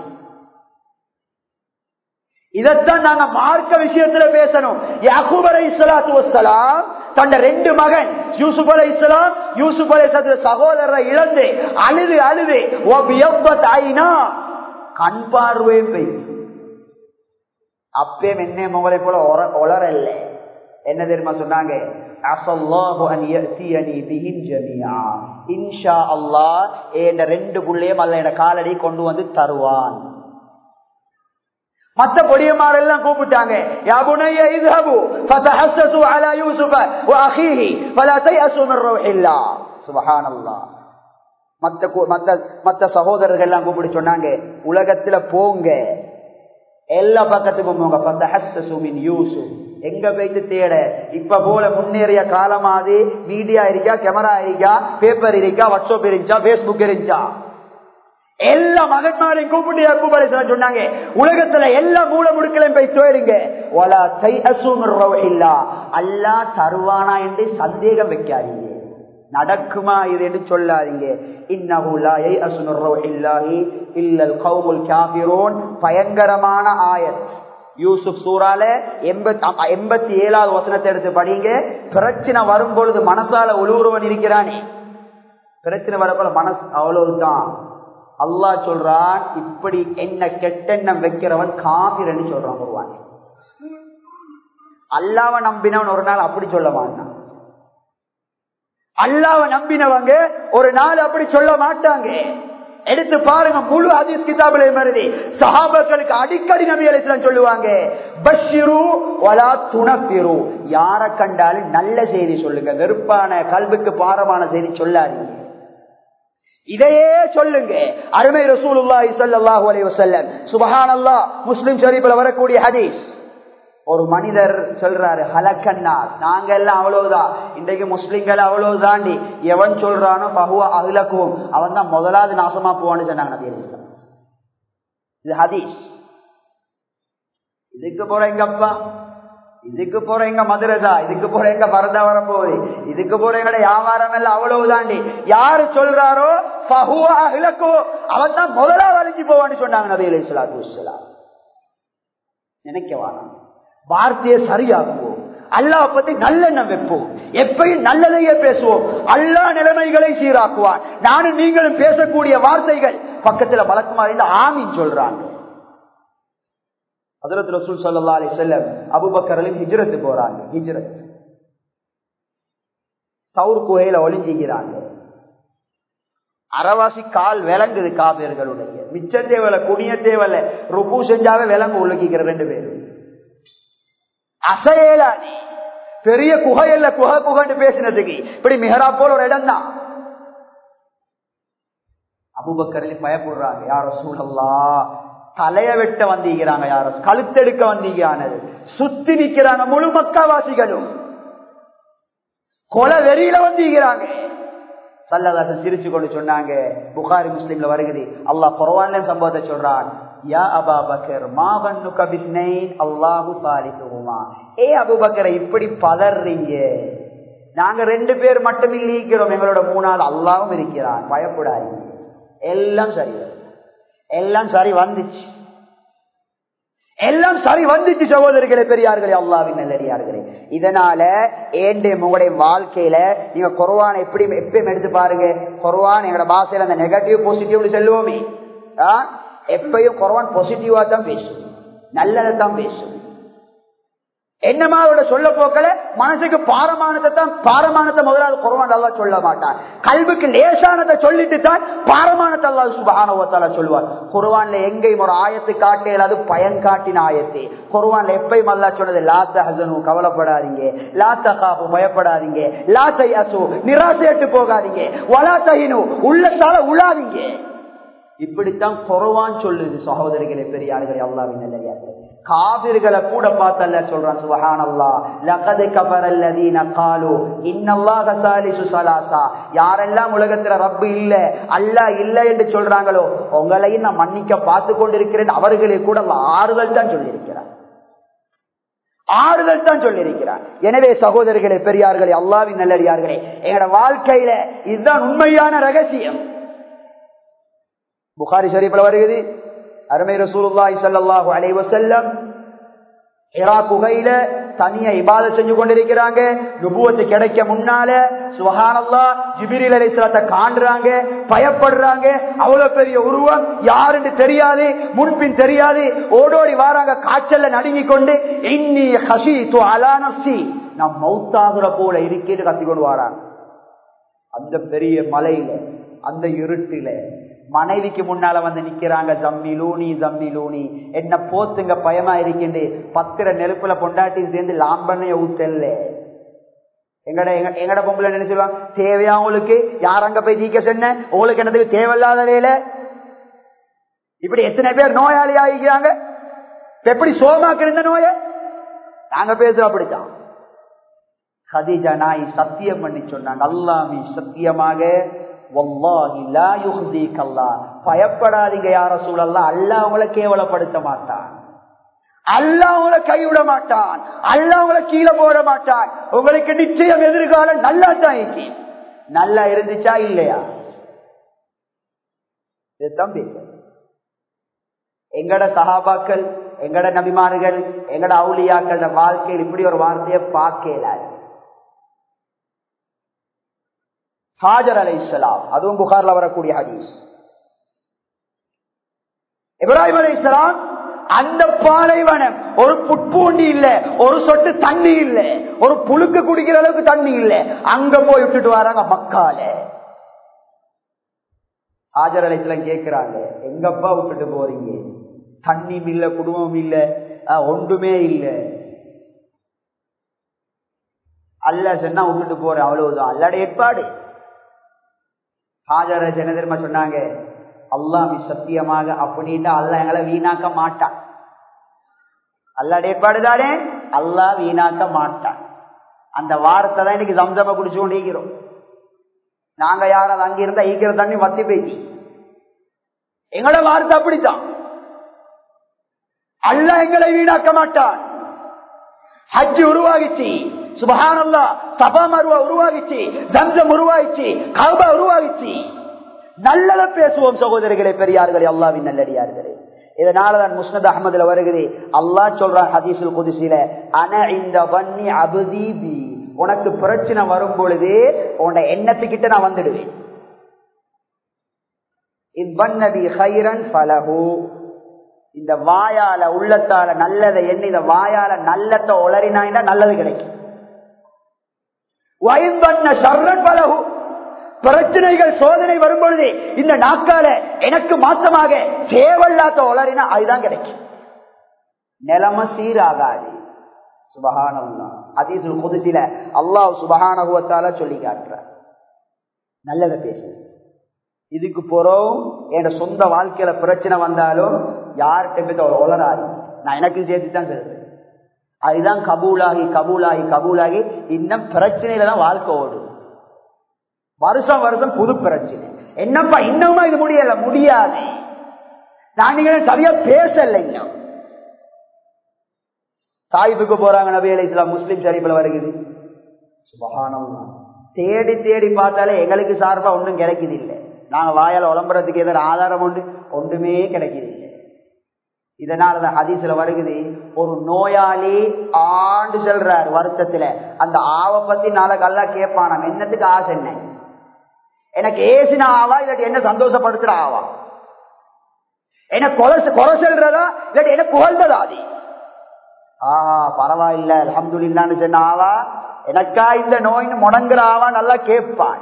இதைத்தான் நாங்க மார்க்க விஷயத்துல பேசணும் யாக்கூப் அலை இஸ்லாத்து வசலாம் தந்த ரெண்டு மகன் யூசுப் அலை இஸ்லாம் யூசுப் அலை சகோதரரை இழந்து அழுது அழுது ஐனா கண் பார்வையும் பெய் அப்பே என்ன மகளை போல ஒளரல்ல என்ன தெரியுமா சொன்னாங்க ரெண்டு புள்ளையும் அல்ல என் காலடி கொண்டு வந்து தருவான் மத்த பொடியமாரெல்லாம் கூப்பிட்டாங்க யா புனைய இذهبوا فتحسسوا على يوسف واخيه فلا تيأسوا من روح الله سبحان الله மத்த மத்த மத்த சகோதரர்கள் எல்லாம் கூப்பிட்டு சொன்னாங்க உலகத்துல போங்க எல்லா பக்கத்துக்கும் போங்க பத்தஹஸ்ஸுமின் யூசுப் எங்க போயிட்டு தேட இப்ப போல முன்னேறிய காலமாது மீடியா இருக்கா கேமரா இருக்கா பேப்பர் இருக்கா வாட்ஸ்அப் இருந்துச்சா பேஸ்புக் இருந்துச்சா எல்லா மகன்மாரையும் கூப்பிட்டு யாக்கூப் அலைஹிஸ்ஸலாம் சொன்னாங்க உலகத்துல எல்லா மூல முடுக்களையும் போய் தேடுங்க வலா தைஅசுமிர் ரௌஹில்லா அல்லாஹ் தருவானா என்று சந்தேகம் வைக்காதீங்க நடக்குமா இது என்று சொல்லாதீங்க இன்னஹு லா யைஅசுமிர் ரௌஹில்லாஹி இல்லல் கௌமுல் காஃபிரூன் பயங்கரமான ஆயத் யூசுப் சூறால எண்பத்தி ஏழாவது வசனத்தை எடுத்து படிங்க பிரச்சனை வரும் பொழுது மனசால உழுவுறவன் இருக்கிறானே பிரச்சனை வரப்போல மனசு அவ்வளவுதான் அல்லாஹ் சொல்றான் இப்படி என்ன கெட்டெண்ணம் வைக்கிறவன் காபிரன்னு சொல்றான் ஒருவான் அல்லாவ நம்பினவன் ஒரு நாள் அப்படி சொல்ல மாட்டான் அல்லாவ நம்பினவங்க ஒரு நாள் அப்படி சொல்ல மாட்டாங்க எடுத்து பாருங்க முழு ஹதீஸ் கிதாபிலே மருதி சஹாபாக்களுக்கு அடிக்கடி நபி அலிஸ்லாம் சொல்லுவாங்க பஷிரு வலா துணப்பிரு யார கண்டாலும் நல்ல செய்தி சொல்லுங்க வெறுப்பான கல்விக்கு பாரமான செய்தி சொல்லாதீங்க இதையே சொல்லுங்க அருமை ரசூலுல்லாஹி ஸல்லல்லாஹு அலைஹி வஸல்லம் சுப்ஹானல்லாஹ் முஸ்லிம் ஷரீஃப்ல வரக்கூடிய ஹதீஸ் ஒரு மனிதர் சொல்றாரு ஹலக்கன்னா நாங்க எல்லாம் அவ்வளவுதான் இன்றைக்கு முஸ்லிம்கள் அவ்வளவு தாண்டி எவன் சொல்றானோ பகுவா அகிலக்கும் அவன் தான் முதலாவது நாசமா போவான்னு சொன்னாங்க நபி அலிஸ்லாம் இது ஹதீஸ் இதுக்கு போற எங்க அப்பா இதுக்கு போற எங்க மதுரதா இதுக்கு போற எங்க பரதா வர போகுது இதுக்கு போற எங்கட வியாபாரம் எல்லாம் அவ்வளவு தாண்டி யாரு சொல்றாரோ பகுவா அகிலக்கோ அவன் தான் முதலாவது அழிஞ்சு போவான்னு சொன்னாங்க நபி அலி சலாத்து நினைக்க வாரம் வார்த்தையை சரியாக்குவோம் அல்லாஹ் பத்தி நல்லெண்ணம் வைப்போம் எப்பயும் நல்லதையே பேசுவோம் அல்லா நிலைமைகளை சீராக்குவார் நானும் நீங்களும் பேசக்கூடிய வார்த்தைகள் பக்கத்துல வழக்கமா இருந்து ஆமின் சொல்றாங்க ஹதரத் ரசூல் சல்லா அலி செல்லம் அபுபக்கரலின் ஹிஜ்ரத்து போறாங்க ஹிஜ்ரத் சவுர் குகையில ஒளிஞ்சிக்கிறாங்க அறவாசி கால் விளங்குது காவியர்களுடைய மிச்ச தேவல குனிய தேவல ருபு செஞ்சாவே விலங்கு உள்ளிக்கிற ரெண்டு பேரும் அசையலாதி பெரிய குகையில குகை குகன்னு பேசினதுக்கு இப்படி மிகரா போல ஒரு இடம் தான் அபுபக்கரில் பயப்படுறாங்க யார சூழல்லா தலைய வெட்ட வந்தீங்கிறாங்க யார கழுத்தெடுக்க வந்தீங்கிறானது சுத்தி நிக்கிறாங்க முழு மக்காவாசிகளும் கொலை வெறியில வந்தீங்கிறாங்க சல்லதாசன் சிரிச்சு கொண்டு சொன்னாங்க புகாரி முஸ்லீம்ல வருகிறது அல்லாஹ் பரவாயில்ல சம்பவத்தை சொல்றான் யா அபா பக்கர் மாவன்னு கபிஸ்னைன் அல்லாஹு சாலிக்குமா ஏ அபுபக்கரை இப்படி பதறீங்க நாங்க ரெண்டு பேர் மட்டும் இருக்கிறோம் எங்களோட மூணாவது அல்லாவும் இருக்கிறான் பயப்படாதீங்க எல்லாம் சரி வரும் எல்லாம் சரி வந்துச்சு எல்லாம் சரி வந்துச்சு சகோதரிகளே பெரியார்களே அல்லாவின் நல்லடியார்களே இதனால ஏண்டே உங்களுடைய வாழ்க்கையில நீங்க குர்வான் எப்படி எப்பயும் எடுத்து பாருங்க குர்வான் எங்களோட பாசையில அந்த நெகட்டிவ் பாசிட்டிவ் சொல்லுவோமே ஆ? எப்பயும் குர்வான் பாசிட்டிவா தான் பேசும் நல்லதை தான் பேசும் என்னமா அவரோட சொல்ல போக்கல மனசுக்கு பாரமானதை தான் பாரமானத்தை முதலாவது குரவான் அல்லா சொல்ல மாட்டான் கல்விக்கு லேசானதை சொல்லிட்டு தான் பாரமானத்தை அல்லா சுபகானவத்தால சொல்லுவார் குருவான்ல எங்கேயும் ஒரு ஆயத்து காட்டேல் அது பயன் காட்டின ஆயத்து குருவான்ல எப்பயும் அல்லா சொன்னது லாத்த ஹசனு கவலைப்படாதீங்க லாத்த காப்பு பயப்படாதீங்க லாத்தை அசு நிராசையட்டு போகாதீங்க வலா தகினு உள்ளத்தால உழாதீங்க இப்படித்தான் குறவான் சொல்லுது சகோதரிகளே பெரியார்களே அல்லாவின் நல்லடியார்களே காவிர்களை கூட பார்த்தல்ல சொல்றான் சுபஹான் அல்லா லகது கபரல்லதீன காலு இன்னல்லாஹ சாலிசு சலாசா யாரெல்லாம் உலகத்துல ரப்பு இல்ல அல்லாஹ் இல்ல என்று சொல்றாங்களோ உங்களையும் நான் மன்னிக்க பார்த்து கொண்டிருக்கிறேன் அவர்களே கூட அல்லாஹ் ஆறுதல் தான் சொல்லியிருக்கிறார் ஆறுதல் தான் சொல்லியிருக்கிறார் எனவே சகோதரர்களே பெரியார்களே அல்லாவின் நல்லடியார்களே எங்களோட வாழ்க்கையில இதுதான் உண்மையான ரகசியம் புகாரி ஷரீஃப்ல வருகிறது அருமை ரசூலுல்லாஹி ஸல்லல்லாஹு அலைஹி வஸல்லம் ஹிரா குகையில தனியா இபாத செஞ்சு கொண்டிருக்கிறாங்க நுபுவத்து கிடைக்க முன்னால சுபஹானல்லாஹ் ஜிப்ரீல் அலைஹிஸ்ஸலாத்தை காண்றாங்க பயப்படுறாங்க அவ்வளவு பெரிய உருவம் யாருன்னு தெரியாது முன்பின் தெரியாது ஓடோடி வாராங்க காய்ச்சல்ல நடுங்கி கொண்டு இன்னி ஹஷீது அலா நஃப்ஸி நான் மௌத்தாகுற போல இருக்கேன்னு கத்திக்கொண்டு வாராங்க அந்த பெரிய மலையில அந்த இருட்டில மனைவிக்கு முன்னால வந்து நிக்கிறாங்க ஜம்மி லூனி ஜம்மி லூனி என்ன போத்துங்க பயமா இருக்கின்ற பத்திர நெருப்புல பொண்டாட்டி சேர்ந்து லாம்பண்ணைய ஊத்தல்ல எங்கட எங்க- எங்கட பொம்பளை நினைச்சிருவாங்க தேவையா உங்களுக்கு யார் அங்க போய் ஜீக்க சொன்ன உங்களுக்கு என்னதுக்கு தேவையில்லாத வேலை இப்படி எத்தனை பேர் நோயாளி ஆகிக்கிறாங்க இப்ப எப்படி சோமாக்கு இருந்த நோய நாங்க பேசுறோம் அப்படித்தான் ஹதீஜா நாய் சத்தியம் பண்ணி சொன்னாங்க அல்லாமி சத்தியமாக வல்லாஹி லா யுஹ்தீக் அல்லாஹ். பயப்படாதீங்க யார சூழல்ல அல்லாஹ் உங்களை கேவலப்படுத்த மாட்டான் அல்லாஹ் உங்களை கைவிட மாட்டான் அல்லாஹ் உங்களை கீழே போட மாட்டான் உங்களுக்கு நிச்சயம் எதிர்காலம் நல்லா தான் இருக்கு நல்லா இருந்துச்சா இல்லையா இதுதான் பேசுறேன் எங்கட சகாபாக்கள் எங்கட நபிமார்கள் எங்கட அவுளியாக்கள வாழ்க்கையில் இப்படி ஒரு வார்த்தையை பார்க்கலாது ஹாஜர் அலை இஸ்லாம் அதுவும் புகார்ல வரக்கூடிய ஹதீஸ் இப்ராஹிம் அலை இஸ்லாம் அந்த பாலைவனம் ஒரு புட்பூண்டி இல்ல ஒரு சொட்டு தண்ணி இல்ல ஒரு புழுக்கு குடிக்கிற அளவுக்கு தண்ணி இல்ல அங்க போய் விட்டுட்டு வராங்க மக்கால ஹாஜர் அலை இஸ்லாம் கேட்கிறாங்க எங்கப்பா விட்டுட்டு போறீங்க தண்ணியும் இல்ல குடும்பம் இல்ல ஆஹ், ஒன்றுமே இல்ல அல்ல சொன்னா விட்டுட்டு போறேன் அவ்வளவுதான் அல்லாட ஏற்பாடு ஹாஜர என்ன தெரியுமா சொன்னாங்க அல்லாஹ் சத்தியமாக அப்படின்னா அல்லாஹ் எங்களை வீணாக்க மாட்டான் அல்லாட ஏற்பாடு தானே அல்லாஹ் வீணாக்க மாட்டான் அந்த வாரத்தை தான் இன்னைக்கு சம்சம குடிச்சு கொண்டு ஈக்கிறோம் நாங்க யாராவது அங்க இருந்தா ஈக்கிற தண்ணி வத்தி போயிடுச்சு எங்களோட வார்த்தை அப்படித்தான் அல்லாஹ் எங்களை வீணாக்க மாட்டான் ஹஜ் உருவாகிச்சு சுபஹானல்லா சபா மருவா உருவாகிச்சு தம்சம் உருவாகிச்சு கல்பா உருவாகிச்சு நல்லத பேசுவோம் சகோதரிகளே பெரியார்களே அல்லாவின் நல்லடியார்களே இதனாலதான் முஸ்னத் அகமதுல வருகிறது அல்லாஹ் சொல்றான் ஹதீசுல் குதிசில அன இந்த வன்னி அபுதி பி உனக்கு பிரச்சனை வரும் பொழுது உன்னை எண்ணத்துக்கிட்ட நான் வந்துடுவேன் இவ்வன்னபி ஹைரன் பலஹு இந்த வாயால உள்ளத்தால நல்லதை எண்ணி இந்த வாயால நல்லத்தை உளறினாய்னா நல்லது கிடைக்கும் வயன்பண்ண சர்ரன் பலகு பிரச்சனைகள் சோதனை வரும் பொழுது இந்த நாக்கால எனக்கு மாற்றமாக தேவையில்லாத உளறினா அதுதான் கிடைக்கும் நிலைமை சீராகாது சுபகானல்லா அதீசுல் குதிசில அல்லாஹ் சுபகானகுவத்தால சொல்லி காட்டுறார் நல்லதை பேசு இதுக்கு போறோம் என் சொந்த வாழ்க்கையில பிரச்சனை வந்தாலும் யார்கிட்ட ஒரு உளராது நான் எனக்கு சேர்த்து தான் சொல்றேன் அதுதான் கபூலாகி கபூலாகி கபூலாகி இன்னும் பிரச்சனையில தான் வாழ்க்கை ஓடும் வருஷம் வருஷம் புது பிரச்சனை என்னப்பா இன்னுமா இது முடியல முடியாது நான் நீங்க சரியா பேசல இன்னும் தாய்ப்புக்கு போறாங்க நபி அலி இஸ்லாம் முஸ்லீம் ஷரீஃபில் வருகிறது சுபஹானல்லாஹ். தேடி தேடி பார்த்தாலே எங்களுக்கு சார்பா ஒன்றும் கிடைக்குது இல்லை நாங்க வாயால உளம்புறதுக்கு ஏதாவது ஆதாரம் உண்டு ஒன்றுமே கிடைக்குது இதனாலதான் ஹதீஸ்ல வருகுது ஒரு நோயாளி ஆண்டு செல்றார் வருத்தத்துல அந்த ஆவை பத்தி நாளைக்கு அல்லா கேட்பானாம் என்னத்துக்கு ஆசை என்ன எனக்கு ஏசின ஆவா இல்லாட்டி என்ன சந்தோஷப்படுத்துற ஆவா என்ன கொலை கொலை செல்றதா இல்லாட்டி என்ன புகழ்ந்ததா அது ஆஹா பரவாயில்ல அலமதுல்லான்னு சொன்ன ஆவா எனக்கா இந்த நோயின்னு முடங்குற ஆவா நல்லா கேட்பான்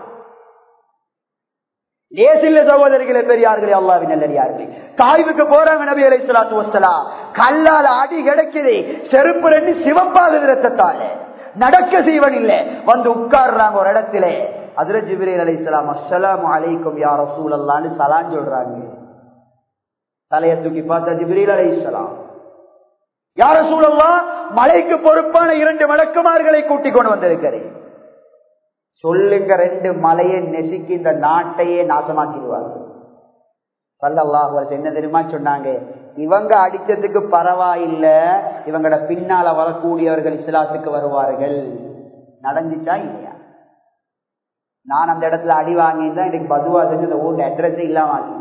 லேசில்ல சகோதரிகளே பெரியார்களே அல்லாவின் நல்லடியார்களே தாய்வுக்கு போறாங்க நபி அலை சலாத்து வசலாம் கல்லால் அடி கிடைக்குது செருப்பு ரெண்டு சிவப்பாகுது ரத்தத்தால நடக்க செய்வன் இல்ல வந்து உட்கார்றாங்க ஒரு இடத்துல அதுல ஜிபிரேல் அலை சலாம் அஸ்லாம் அலைக்கும் யார் ரசூல் அல்லான்னு சலான் சொல்றாங்க தலையை தூக்கி பார்த்தா ஜிபிரேல் அலை சலாம் யார சூழல்லா மலைக்கு பொறுப்பான இரண்டு வழக்குமார்களை கூட்டிக் கொண்டு வந்திருக்கிறேன் சொல்லுங்க ரெண்டு மலையை நெசுக்கி இந்த நாட்டையே நாசமாக்கிடுவாங்க சல்லல்லாஹ் என்ன தெரியுமா சொன்னாங்க இவங்க அடிச்சதுக்கு பரவாயில்ல இவங்களோட பின்னால வரக்கூடியவர்கள் இஸ்லாத்துக்கு வருவார்கள் நடந்துச்சா இல்லையா நான் அந்த இடத்துல அடி வாங்கியிருந்தா எனக்கு பதுவா செஞ்சு இந்த ஊருக்கு அட்ரஸ் இல்லாம வாங்கி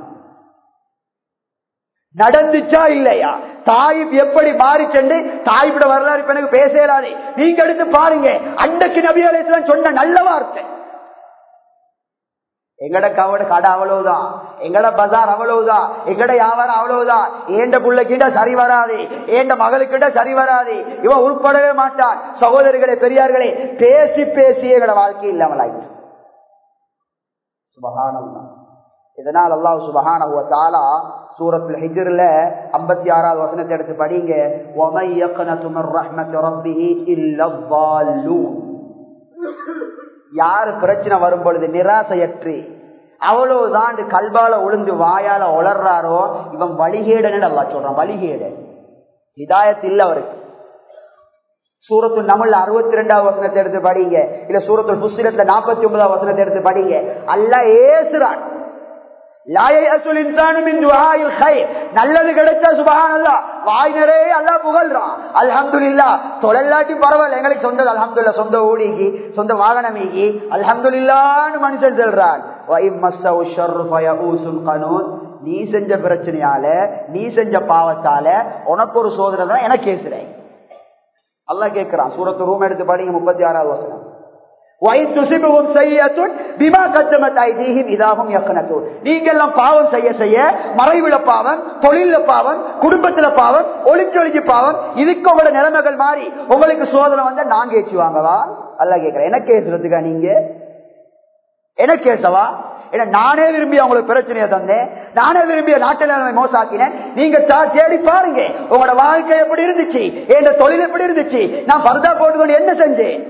நடந்துச்சா இல்லையா தாயிப் எப்படி மாறி சென்று தாயிப்பட வரலாறு இப்ப எனக்கு பேச இயலாது நீங்க எடுத்து பாருங்க அன்றைக்கு நபி அலிஸ்லாம் சொன்ன நல்ல வார்த்தை எங்கட கவட கடை அவ்வளவுதான் எங்கட பஜார் அவ்வளவுதான் எங்கட வியாபாரம் அவ்வளவுதான் ஏண்ட புள்ளைக்கிட்ட சரி வராது ஏண்ட மகளுக்கிட்ட சரி வராது இவன் உட்படவே மாட்டான் சகோதரிகளே பெரியார்களே பேசி பேசி எங்கட வாழ்க்கை இல்லாமலாயிட்டு சுபகானம் இதனால் அல்லாஹ் சுபஹான தாலா சூரத்துல் ஹிஜ்ர்ல 56 ஆறாவது வசனத்தை எடுத்து படிங்க وَمَن يَقْنَطُ مِن رَّحْمَةِ رَبِّهِ إِلَّا الضَّالُّونَ யார் பிரச்சனை வரும் பொழுது நிராசையற்று அவ்வளவுதான் கல்பால உளுந்து வாயால உளர்றாரோ இவன் வழிகேடன்னு அல்லா சொல்றான் வழிகேடு ஹிதாயத் இல்ல அவருக்கு சூரத்து நம்மள அறுபத்தி ரெண்டாவது வசனத்தை எடுத்து படிங்க இல்ல சூரத்து புஸ்திரத்துல நாற்பத்தி ஒன்பதாவது வசனத்தை எடுத்து படிங்க அல்ல ஏசுறான் நல்லது கிடைச்சா சுபகானல்லா வாய் நிறைய அல்லா புகழ்றான் அல்ஹம்துல்லா தொழிலாட்டி பரவாயில்ல எங்களுக்கு சொந்த அல்ஹம்துல்லா சொந்த ஊடிக்கு சொந்த வாகனமீகி அல்ஹம்துல்லான்னு மனுஷன் சொல்றான் நீ செஞ்ச பிரச்சனையால நீ செஞ்ச பாவத்தால உனக்கு ஒரு சோதனை தான் எனக்கு கேசுறேன் அல்லா கேட்கிறான் சூரத்து ரூம் எடுத்து படிங்க முப்பத்தி ஆறாவது வசனம் நீங்கெல்லாம் பாவம் செய்ய செய்ய மறைவில பாவம் தொழில பாவம் குடும்பத்துல பாவம் ஒளிச்சொலிக்கு பாவம் இதுக்கு உங்களோட நிலைமைகள் மாறி உங்களுக்கு சோதனை வந்தா நான் கேச்சுவாங்கவா அல்ல கேட்கிறேன் என்ன கேசுறதுக்கா நீங்க என்ன கேசவா ஏன்னா நானே விரும்பி அவங்களுக்கு பிரச்சனையை தந்தேன் நானே விரும்பிய நாட்டு நிலைமை மோசாக்கினேன் நீங்க தேடி பாருங்க உங்களோட வாழ்க்கை எப்படி இருந்துச்சு என் தொழில் எப்படி இருந்துச்சு நான் பர்தா போட்டுக்கொண்டு என்ன செஞ்சேன்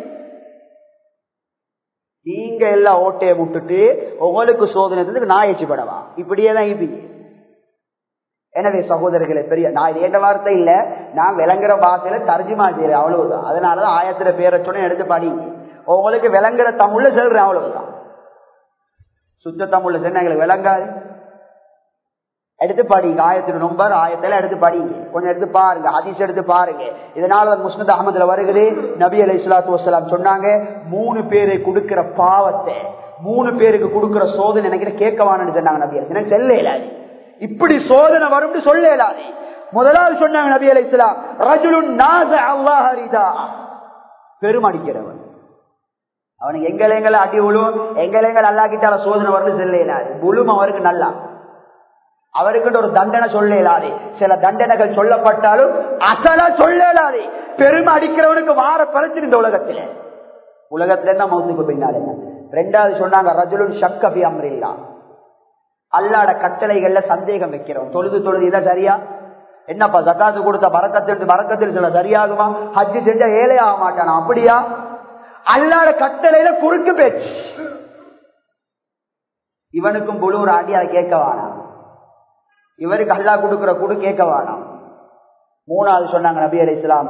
நீங்க எல்லாம் ஓட்டையை விட்டுட்டு உங்களுக்கு சோதனை நான் ஏச்சுப்படவா இப்படியே தான் இப்படி எனவே சகோதரர்களே பெரிய நான் இது எந்த வார்த்தை இல்ல நான் விளங்குற பாஷையில தர்ஜிமா செய்யறேன் அவ்வளவுதான் அதனாலதான் ஆயத்துல பேரை சொன்ன எடுத்து படிங்க உங்களுக்கு விளங்குற தமிழ்ல சொல்றேன் அவ்வளவுதான் சுத்த தமிழ்ல சொன்ன எங்களுக்கு விளங்காது எடுத்து படிங்க ஆயத்தின் நம்பர் ஆயத்தில எடுத்து படிங்க கொஞ்சம் எடுத்து பாருங்க அதிச எடுத்து பாருங்க இதனால முஸ்னத் அகமதுல வருகிறது நபி அலி இஸ்லாத்து வசலாம் சொன்னாங்க மூணு பேரை கொடுக்கிற பாவத்தை மூணு பேருக்கு கொடுக்கிற சோதனை நினைக்கிற கேட்கவானு சொன்னாங்க நபி அலி எனக்கு செல்ல இயலாது இப்படி சோதனை வரும்னு சொல்ல இயலாது முதலாவது சொன்னாங்க நபி அலி இஸ்லாம் ரஜுலுன் நாச அல்லாஹ் ஹரிதா பெருமடிக்கிறவன் அவனுக்கு எங்களை எங்களை அடி விழும் எங்களை எங்களை அல்லா கிட்டால சோதனை வரணும் செல்ல இயலாது புழும் அவருக்கு நல்லா அவருக்கு ஒரு தண்டனை சொல்ல இயலாது சில தண்டனைகள் சொல்லப்பட்டாலும் அசலா சொல்ல இயலாது பெருமை அடிக்கிறவனுக்கு வார பிரச்சனை இந்த உலகத்துல உலகத்துல என்ன மௌத்துக்கு பின்னால் என்ன ரெண்டாவது சொன்னாங்க ரஜுலுன் ஷக்கபி அம்ரில்லா அல்லாட கட்டளைகள்ல சந்தேகம் வைக்கிறோம் தொழுது தொழுது இதான் சரியா என்னப்பா ஜக்காத்து கொடுத்த பறக்கத்தில் பறக்கத்தில் சொல்ல சரியாகுமா ஹஜ்ஜு செஞ்சா ஏழை ஆக மாட்டானா அப்படியா அல்லாட கட்டளையில குறுக்கு பேச்சு இவனுக்கும் புழு ஒரு ஆண்டி அதை கேட்க வேணாம் இவருக்கு அல்லா கொடுக்கிற குடு கேட்க வேணாம் மூணாவது சொன்னாங்க நபி அலி இஸ்லாம்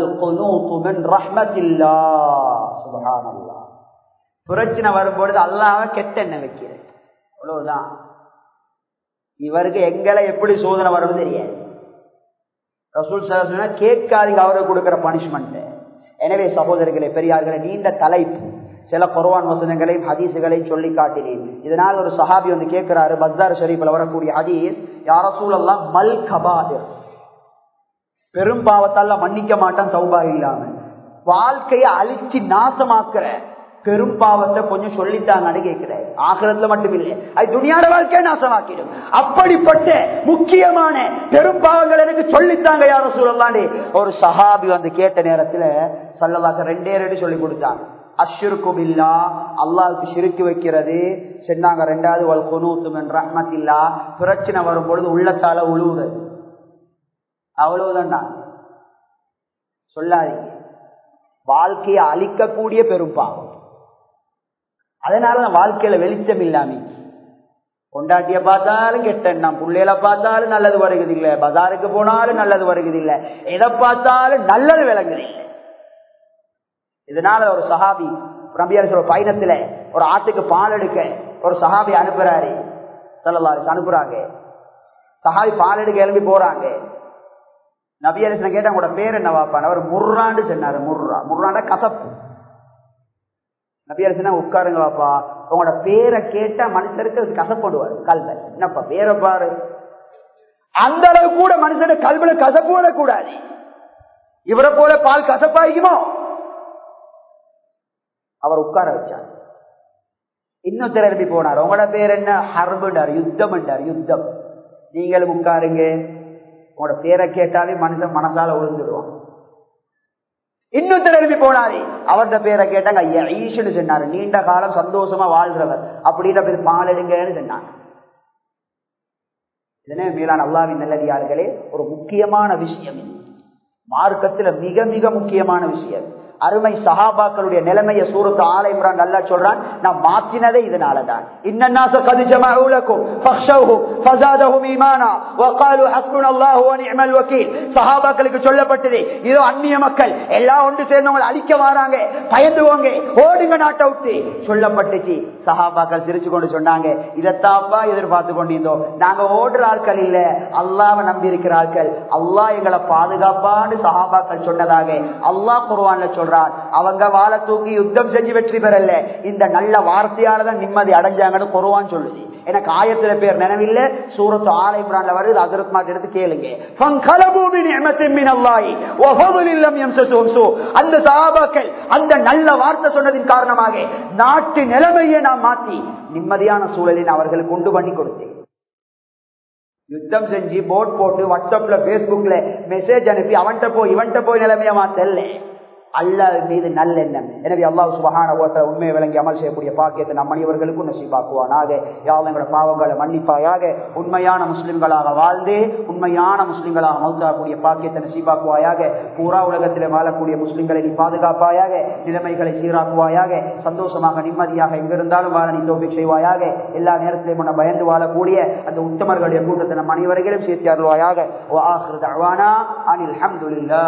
பிரச்சனை வரும்பொழுது அல்லாம கெட்ட என்ன வைக்கிறேன் அவ்வளவுதான் இவருக்கு எங்களை எப்படி சோதனை வரும் தெரியாது ரசூல் சார் கேட்காதீங்க அவருக்கு கொடுக்கிற பனிஷ்மெண்ட் எனவே சகோதரர்களே பெரியார்களே நீண்ட தலைப்பு சில குர்வான் வசனங்களையும் ஹதீசுகளையும் சொல்லி காட்டினேன் இதனால் ஒரு சஹாபி வந்து கேட்கிறாரு பக்தார் ஷரீஃபில் வரக்கூடிய ஹதீஸ் யார சூழல்லாம் மல் கபாதிர் பெரும் பாவத்தால மன்னிக்க மாட்டான் சௌபா இல்லாம வாழ்க்கையை அழிச்சு நாசமாக்குற பெரும் பாவத்தை கொஞ்சம் சொல்லித்தாங்கன்னு கேட்கிறேன் ஆகிரத்துல மட்டும் இல்லை அது துணியாட வாழ்க்கையை நாசமாக்கிடும் அப்படிப்பட்ட முக்கியமான பெரும் பாவங்கள் எனக்கு சொல்லித்தாங்க யாரும் சொல்லலாண்டே ஒரு சஹாபி வந்து கேட்ட நேரத்துல சல்லவாக்க ரெண்டே ரெண்டு சொல்லி கொடுத்தாங்க அஷ்ருக்குபில்லா அல்லாவுக்கு சிரிக்கு வைக்கிறது சொன்னாங்க ரெண்டாவது வல் குனூத்தும் என்ற ரஹ்மத்தில்லா பிரச்சனை வரும் பொழுது உள்ளத்தால உழுவுறது அவ்வளவுதான் சொல்லாதீங்க வாழ்க்கையை அழிக்கக்கூடிய பெரும் பாவம் அதனால வாழ்க்கையில வெளிச்சம் இல்லாம கொண்டாட்டிய பார்த்தாலும் கெட்ட எண்ணம் பிள்ளையில பார்த்தாலும் நல்லது வருகிறது இல்லை பஜாருக்கு போனாலும் நல்லது வருகிறது இல்லை எதை பார்த்தாலும் நல்லது விளங்குது இல்லை இதனால ஒரு சஹாபி ரம்பியார் பயணத்துல ஒரு ஆட்டுக்கு பால் எடுக்க ஒரு சஹாபி அனுப்புறாரு சொல்லலாரு அனுப்புறாங்க சஹாபி பால் எடுக்க எழுப்பி போறாங்க நபியரசன் கேட்ட உங்களோட பேர் என்ன வாப்பான் அவர் முர்ராண்டு சொன்னாரு முர்ரா முர்ராண்ட கசப்பு நபியரசனா உட்காருங்க வாப்பா உங்களோட பேரை கேட்டா மனுஷருக்கு கசப்படுவார் கல்வ என்னப்பா பேரை பாரு அந்த அளவு கூட மனுஷன கல்வில கசப்பு வரக்கூடாது இவரை போல பால் கசப்பாய்க்குமோ அவர் உட்கார வச்சார் இன்னும் திரும்பி போனார் உங்களோட பேர் என்ன ஹர்புண்டார் யுத்தம் என்றார் யுத்தம் நீங்களும் உட்காருங்க உங்களோட பேரை கேட்டாலே மனுஷன் மனசால விழுந்துடுவான் இன்னும் திரும்பி போனாரு அவர்த பேரை கேட்டாங்க ஐயா ஈஷன்னு சொன்னாரு நீண்ட காலம் சந்தோஷமா வாழ்றவர் அப்படின்ற பேர் பால் எடுங்கன்னு சொன்னாங்க இதனே மேலான அல்லாவின் நல்லடியார்களே ஒரு முக்கியமான விஷயம் மார்க்கத்துல மிக மிக முக்கியமான விஷயம் அருமை சஹாபாக்களுடைய நிலைமையை சூரத்து ஆலை இம்ரான் நல்லா சொல்றான் நான் மாத்தினதே இதனாலதான் இன்னன்னாச கது ஜமாஉலக்கும் ஃபக்ஷௌஹும் ஃபஸாதஹும் ஈமானா வகாலு ஹஸ்புனல்லாஹு வ நிஅமல் வகீல் சஹாபாக்களுக்கு சொல்லப்பட்டது இதோ அந்நிய மக்கள் எல்லாம் ஒன்று சேர்ந்தவங்க அழிக்க வராங்க பயந்துவோங்க ஓடுங்க நாட்டை விட்டு சொல்லப்பட்டுச்சு சஹாபாக்கள் சிரிச்சு கொண்டு சொன்னாங்க இதைத்தாப்பா எதிர்பார்த்து கொண்டிருந்தோம் நாங்க ஓடுற ஆட்கள் இல்ல அல்லாவை நம்பி இருக்கிற ஆட்கள் அல்லாஹ் எங்களை பாதுகாப்பான்னு சஹாபாக்கள் சொன்னதாக அல்லாஹ் குர்வான்ல சொல்றான் அவங்க வாழை தூக்கி யுத்தம் செஞ்சு வெற்றி பெறல இந்த நல்ல வார்த்தையாலதான் நிம்மதி அடைஞ்சாங்கன்னு குருவான் சொல்லுது எனக்கு ஆயத்துல பேர் நினைவில்ல சூரத்து ஆலை இம்ரான்ல வருது அதற்கு மாட்டு எடுத்து கேளுங்க அந்த சகாபாக்கள் அந்த நல்ல வார்த்தை சொன்னதின் காரணமாக நாட்டு நிலைமையை நான் மாற்றி நிம்மதியான சூழலில் அவர்களுக்கு கொண்டு பண்ணி கொடுத்தேன் யுத்தம் செஞ்சு போட் போட்டு வாட்ஸ்அப்ல பேஸ்புக்ல மெசேஜ் அனுப்பி அவன்கிட்ட போய் இவன்கிட்ட போய் நிலைமையா மாத்தல்ல அல்லாஹ் மீது நல்லெண்ணம் எனவே அல்லாஹ் சுபஹான ஓட்ட உண்மையை விளங்கி அமல் செய்யக்கூடிய பாக்கியத்தை நம் மனிதர்களுக்கும் நசிபாக்குவானாக யாவும் எங்களோட பாவங்களை மன்னிப்பாயாக உண்மையான முஸ்லிம்களாக வாழ்ந்து உண்மையான முஸ்லிம்களாக மௌத்தாக்கூடிய பாக்கியத்தை நசிபாக்குவாயாக பூரா உலகத்தில் வாழக்கூடிய முஸ்லிம்களை நீ பாதுகாப்பாயாக நிலைமைகளை சீராக்குவாயாக சந்தோஷமாக நிம்மதியாக எங்கிருந்தாலும் வாழ நீ தோல்வி செய்வாயாக எல்லா நேரத்திலும் உன்னை பயந்து வாழக்கூடிய அந்த உத்தமர்களுடைய கூட்டத்தை நம் அனைவரையும் சேர்த்து அருள்வாயாக அனில் அஹமதுல்லா